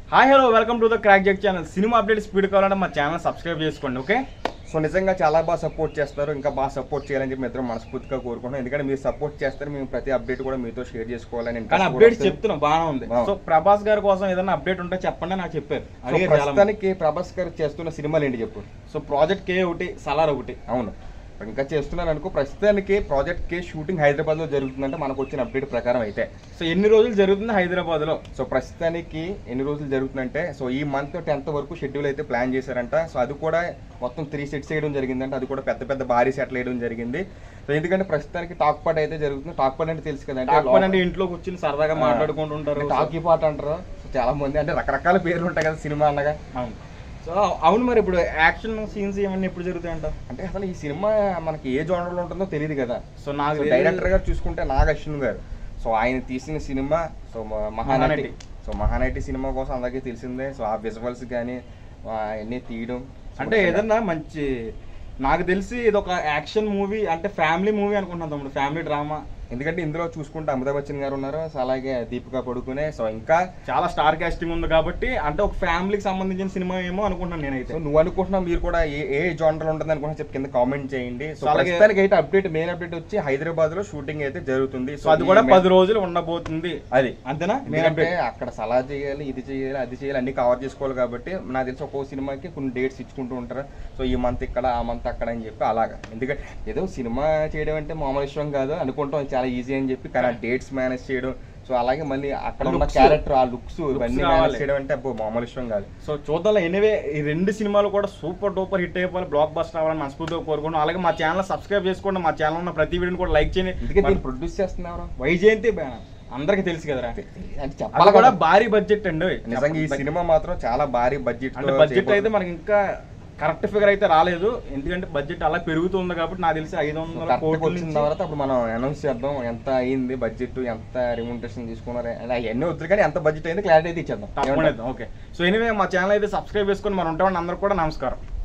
Hi hello welcome to the crack jack channel cinema update speed కావాలంటే మా channel subscribe చేసుకోండి okay so నిజంగా చాలా బాగా సపోర్ట్ చేస్తారు ఇంకా బాగా సపోర్ట్ చేయాలని చెప్పి ఇద్దరం మనస్ఫూర్తిగా కోరుకుంటున్నాం ఎందుకంటే మీరు సపోర్ట్ చేస్తారు మేము ప్రతి అప్డేట్ కూడా మీతో షేర్ చేసుకోవాలని interest కానీ కూడా అప్డేట్స్ వస్తుంది. చెప్తున్నాం బాగానే ఉంది బాగుంది. సో ప్రభాస్ గారి కోసం ఏదైనా అప్డేట్ ఉంటే చెప్పండి నాకు చెప్పారు సో అడిగారు చాలా మంది. ప్రస్తుతానికి ప్రభాస్ గారు చేస్తున్న సినిమాలు ఏంటి చెప్పు సో ప్రాజెక్ట్ కే ఒకటి సలార్ ఒకటి అవును ఇంకా చేస్తున్నాను అనుకో ప్రస్తుతానికి ప్రాజెక్ట్ కే షూటింగ్ హైదరాబాద్ లో జరుగుతుందంటే మనకు వచ్చిన అప్డేట్ ప్రకారం అయితే సో ఎన్ని రోజులు జరుగుతుంది హైదరాబాద్ లో సో ప్రస్తుతానికి ఎన్ని రోజులు జరుగుతుందంటే సో ఈ మంత్ టెన్త్ వరకు షెడ్యూల్ అయితే ప్లాన్ చేశారంట సో అది కూడా మొత్తం త్రీ సెట్స్ వేయడం జరిగిందంటే అది కూడా పెద్ద పెద్ద భారీ సెట్లు వేయడం జరిగింది సో ఎందుకంటే ప్రస్తుతానికి టాక్ పాట్ అయితే జరుగుతుంది టాక్ పాట్ అంటే తెలుసు కదండి టాక్ అంటే ఇంట్లో కూర్చుని సరదాగా మాట్లాడుకుంటూ ఉంటారు టాకీ పాట అంటారు సో చాలా మంది అంటే రకరకాల పేర్లు ఉంటాయి కదా సినిమా అనగా అవును సో అవును మరి ఇప్పుడు యాక్షన్ సీన్స్ ఏమన్నా ఎప్పుడు జరుగుతాయంట అంటే అసలు ఈ సినిమా మనకి ఏ జోనర్లో ఉంటుందో తెలియదు కదా సో నాకు సో డైరెక్టర్ గారు చూసుకుంటే నాగ్ అశ్విన్ గారు సో ఆయన తీసిన సినిమా సో మ- మహానటి మహానటి. సో మహానటి సినిమా కోసం అందరికీ తెలిసిందే సో ఆ విజువల్స్ కానీ అన్నీ తీయడం అంటే ఏదన్నా మంచి నాకు తెలిసి ఇది ఒక యాక్షన్ మూవీ అంటే ఫ్యామిలీ మూవీ అనుకుంటున్నాను తమ్ముడు ఫ్యామిలీ డ్రామా ఎందుకంటే ఇందులో చూసుకుంటే అమితాబ్ బచ్చన్ గారు ఉన్నారు సో అలాగే దీపికా పడుకునే సో ఇంకా చాలా స్టార్ కాస్టింగ్ ఉంది కాబట్టి అంటే ఒక ఫ్యామిలీకి సంబంధించిన సినిమా ఏమో అనుకుంటున్నాను నేనైతే సో నువ్వు అనుకుంటున్నావు మీరు కూడా ఏ ఏ జోనర్ ఉంటుంది అనుకుంటున్నా చెప్పి కింద కామెంట్ చేయండి సో సో అలాగే- ప్రస్తుతానికి అయితే అప్డేట్ మెయిన్ అప్డేట్ వచ్చి హైదరాబాద్ లో షూటింగ్ అయితే జరుగుతుంది సో అది కూడా పది రోజులు ఉండబోతుంది అది అంతేనా నేను ఎందుకంటే అక్కడ సలహా చేయాలి ఇది చేయాలి అది చేయాలి అన్ని కవర్ చేసుకోవాలి కాబట్టి నాకు తెలిసి ఒక్కో సినిమాకి కొన్ని డేట్స్ ఇచ్చుకుంటూ ఉంటారు సో ఈ మంత్ ఇక్కడ ఆ మంత్ అక్కడ అని చెప్పి అలాగా ఎందుకంటే ఏదో సినిమా చేయడం అంటే మామూలు విషయం కాదు అనుకుంటాం అది చాలా ఈజీ అని చెప్పి కానీ ఆ డేట్స్ మేనేజ్ చేయడం సో అలాగే మళ్ళీ అక్కడ ఉన్న Looks. క్యారెక్టర్ ఆ లుక్స్ ఇవన్నీ రావాలి. మేనేజ్ చేయడం అంటే అబ్బో మామూలు విషయం కాదు సో చూద్దాం ఎనివే ఈ రెండు సినిమాలు కూడా సూపర్ డూపర్ హిట్ అయిపోవాలి బ్లాక్ బస్టర్ అవ్వాలని మనస్ఫూర్తిగా కోరుకుంటున్నాం అలాగే మా ఛానల్ సబ్స్క్రైబ్ చేసుకోండి మా ఛానల్ ఉన్న ప్రతి వీడియోని కూడా లైక్ చేయండి ఎందుకంటే దీన్ని ప్రొడ్యూస్ చేస్తున్నారు వైజయంతి బ్యానర్ అందరికి తెలుసు కదరా అంటే అది చెప్పాలి కూడా కూడా భారీ బడ్జెట్ అండి నిజంగా ఈ సినిమా మాత్రం చాలా భారీ బడ్జెట్ అంటే బడ్జెట్ అయితే మనకి ఇంకా కరెక్ట్ ఫిగర్ అయితే రాలేదు ఎందుకంటే బడ్జెట్ అలా పెరుగుతుంది కాబట్టి నాకు తెలిసి ఐదు వందల కరెక్ట్గా కోట్ల వచ్చిన నుంచి తర్వాత అప్పుడు మనం అనౌన్స్ చేద్దాం ఎంత అయింది బడ్జెట్ ఎంత రిమ్యూనరేషన్ తీసుకున్నారు అని అవన్నీ వద్దు కానీ ఎంత బడ్జెట్ అయింది క్లారిటీ అయితే ఇచ్చేద్దాం తప్పకుండా ఓకే సో ఎనివే మా ఛానల్ అయితే సబ్స్క్రైబ్ చేసుకొని మనం ఉంటామని అందరూ కూడా నమస్కారం